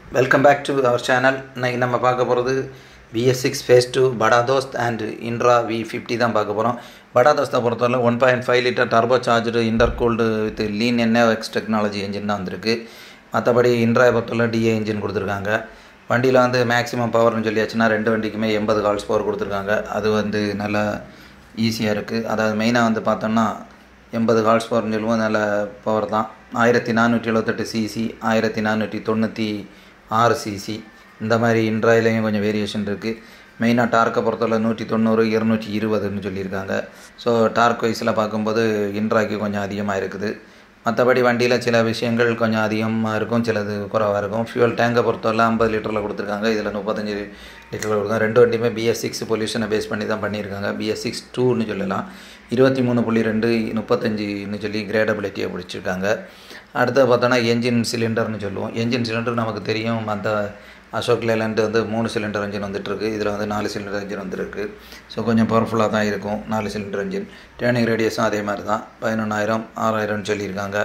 welcome back to our channel இன்னைக்கு நம்ம பார்க்க போகிறது BS six phase two Bada Dost and Intra V fifty தான் பார்க்க போகிறோம் படா தோஸ்தை பொறுத்தவரை one point five litre turbo charger intercooled with lean NX technology engine தான் வந்திருக்கு மற்றபடி இன்ட்ராயை பொறுத்தவரை டிஏ இன்ஜின் கொடுத்துருக்காங்க வண்டியில் வந்து மேக்ஸிமம் பவர்னு சொல்லியாச்சுன்னா ரெண்டு வண்டிக்குமே எண்பது கால்ஸ் பவர் கொடுத்துருக்காங்க அது வந்து நல்லா ஈஸியாக இருக்குது அதாவது மெயினாக வந்து பார்த்தோம்னா எண்பது ஹார்ஸ் பவர்னு சொல்லுவோம் நல்ல பவர் தான் ஆயிரத்தி நானூற்றி எழுபத்தெட்டு சிசி ஆயிரத்தி நானூற்றி தொண்ணூற்றி ஆறு சிசி இந்த மாதிரி இன்ட்ராயிலையும் கொஞ்சம் வேரியேஷன் இருக்குது மெயினாக டார்க்கை பொறுத்தவரை நூற்றி தொண்ணூறு இருநூற்றி இருபதுன்னு சொல்லியிருக்காங்க ஸோ டார்க் வைஸில் பார்க்கும்போது இன்ட்ராய்க்கு கொஞ்சம் அதிகமாக இருக்குது மற்றபடி வண்டியில் சில விஷயங்கள் கொஞ்சம் அதிகமாக இருக்கும் சிலது குறைவாக இருக்கும் ஃபியூல் டேங்கை பொறுத்தவரை ஐம்பது லிட்டரில் கொடுத்துருக்காங்க இதில் முப்பத்தஞ்சு லிட்டரில் கொடுக்கும் ரெண்டு வண்டியுமே பிஎஸ் சிக்ஸ் பொல்யூஷனை பேஸ் பண்ணி தான் பண்ணியிருக்காங்க பிஎஸ் சிக்ஸ் டூன்னு சொல்லலாம் இருபத்தி மூணு புள்ளி ரெண்டு முப்பத்தஞ்சுன்னு சொல்லி கிரேடபிலிட்டியை பிடிச்சிருக்காங்க அடுத்து பார்த்தோன்னா என்ஜின் சிலிண்டர்னு சொல்லுவோம் என்ஜின் சிலிண்டர் நமக்கு தெரியும் மற்ற அசோக் லேலண்ட் வந்து மூணு சிலிண்டர் இன்ஜின் வந்துட்டுருக்கு இதில் வந்து நாலு சிலிண்டர் இன்ஜின் வந்துருக்கு ஸோ கொஞ்சம் பவர்ஃபுல்லாக தான் இருக்கும் நாலு சிலிண்டர் இன்ஜின் டேர்னிங் ரேடியஸும் அதே மாதிரி தான் பதினொன்றாயிரம் ஆறாயிரம்னு சொல்லியிருக்காங்க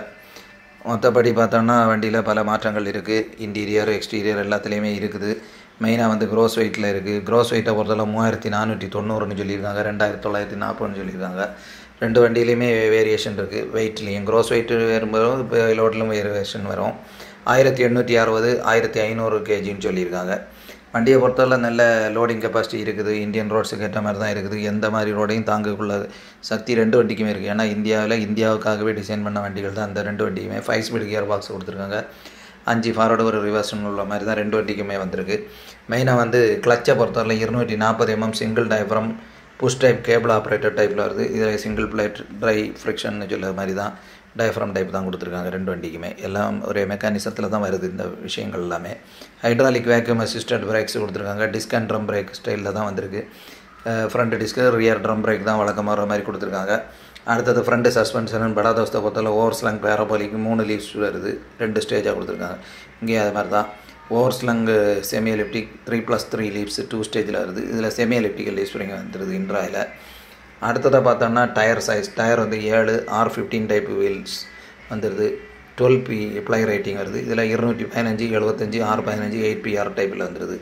மற்றபடி பார்த்தோன்னா வண்டியில் பல மாற்றங்கள் இருக்குது இன்டீரியர் எக்ஸ்டீரியர் எல்லாத்துலேயுமே இருக்குது மெயினாக வந்து க்ரோஸ் வெயிட்டில் இருக்குது க்ரோஸ் வெயிட்டை பொறுத்தவரை மூவாயிரத்தி நானூற்றி தொண்ணூறுன்னு சொல்லியிருக்காங்க ரெண்டாயிரத்தி தொள்ளாயிரத்தி நாற்பதுன்னு சொல்லியிருக்காங்க ரெண்டு வண்டியிலையுமே வேரியேஷன் இருக்குது வெயிட்லேயும் க்ரோஸ் வெயிட் வரும்போது இப்போ லோட்லையும் வேரியேஷன் வரும் ஆயிரத்தி எண்ணூற்றி அறுபது ஆயிரத்தி ஐநூறு கேஜின்னு சொல்லியிருக்காங்க வண்டியை பொறுத்தவரை நல்ல லோடிங் கெப்பாசிட்டி இருக்குது இந்தியன் ரோட்ஸுக்கு ஏற்ற மாதிரி தான் இருக்குது எந்த மாதிரி ரோடையும் தாங்கக்குள்ள சக்தி ரெண்டு வண்டிக்குமே இருக்குது ஏன்னா இந்தியாவில் இந்தியாவுக்காகவே டிசைன் பண்ண வண்டிகள் தான் அந்த ரெண்டு வண்டிக்குமே ஃபைவ் ஸ்பீட் கியர் பாக்ஸ் கொடுத்துருக்காங்க அஞ்சு ஃபார்வர்டு ஒரு ரிவர்ஸ்னு உள்ள மாதிரி தான் ரெண்டு வண்டிக்குமே வந்திருக்கு மெயினாக வந்து கிளச்சை பொறுத்தவரை இருநூற்றி நாற்பது MM single diaphragm push type cable operator டைப்பில் வருது இதில் சிங்கிள் பிளேட் ட்ரை ஃப்ரிக்ஷன் சொல்ல மாதிரி தான் டயஃப்ரம் டைப் தான் கொடுத்துருக்காங்க ரெண்டு வண்டிக்குமே எல்லாம் ஒரே மெக்கானிசத்தில் தான் வருது இந்த விஷயங்கள் எல்லாமே ஹைட்ராலிக் வேக்யூம் அசிஸ்டட் பிரேக்ஸ் கொடுத்துருக்காங்க டிஸ்க் அண்ட் ட்ரம் பிரேக் ஸ்டைலில் தான் வந்திருக்கு front disc rear drum brake தான் வழக்கமாக வர மாதிரி கொடுத்துருக்காங்க அடுத்தது ஃப்ரண்ட் சஸ்பென்ஷன் படா தோஸ்தை பொறுத்தவரை ஓவர் ஸ்லங் பேரபோலிக்கு மூணு லீவ்ஸ் வருது ரெண்டு ஸ்டேஜாக கொடுத்துருக்காங்க இங்கேயும் அது மாதிரி தான் over slung semi elliptic three plus three leaves two ஸ்டேஜில் வருது இதில் செமி எலிப்டிக்கல் லீவ்ஸ் வரைக்கும் வந்துடுது இன்ட்ராயில் அடுத்ததாக பார்த்தோம்னா டயர் சைஸ் டயர் வந்து ஏழு ஆர் ஃபிஃப்டீன் டைப் வீல்ஸ் வந்துடுது டுவெல் பி ப்ளை ரேட்டிங் வருது இதில் இருநூற்றி பதினஞ்சு எழுபத்தஞ்சி ஆறு பதினஞ்சு எயிட் பிஆர் டைப்பில் வந்துடுது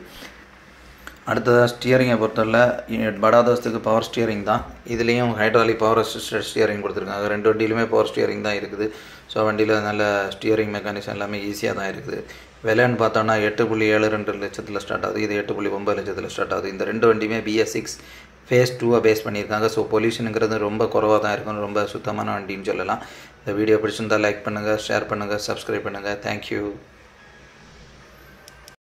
அடுத்ததாக ஸ்டியரிங்கை பொறுத்தவரை படா தோஸ்துக்கு பவர் ஸ்டியரிங் தான் இதுலேயும் ஹைட்ராலிக் பவர் அசிஸ்டட் ஸ்டியரிங் கொடுத்துருக்காங்க ரெண்டு வண்டியிலுமே பவர் ஸ்டியரிங் தான் இருக்குது ஸோ வண்டியில் நல்ல ஸ்டியரிங் மெக்கானிசம் எல்லாமே ஈஸியாக தான் இருக்குது விலைன்னு பார்த்தோன்னா எட்டு புள்ளி ஏழு ரெண்டு லட்சத்தில் ஸ்டார்ட் ஆகுது இது எட்டு புள்ளி ஒம்பது லட்சத்தில் ஸ்டார்ட் ஆகுது இந்த ரெண்டு வண்டியுமே பிஎஸ் சிக்ஸ் ஃபேஸ் டூவை பேஸ் பண்ணியிருக்காங்க ஸோ பொல்யூஷனுங்கிறது ரொம்ப குறவாக தான் இருக்கும் ரொம்ப சுத்தமான வண்டின்னு சொல்லலாம் இந்த வீடியோ பிடிச்சிருந்தால் லைக் பண்ணுங்கள் ஷேர் பண்ணுங்கள் சப்ஸ்கிரைப் பண்ணுங்கள் தேங்க்யூ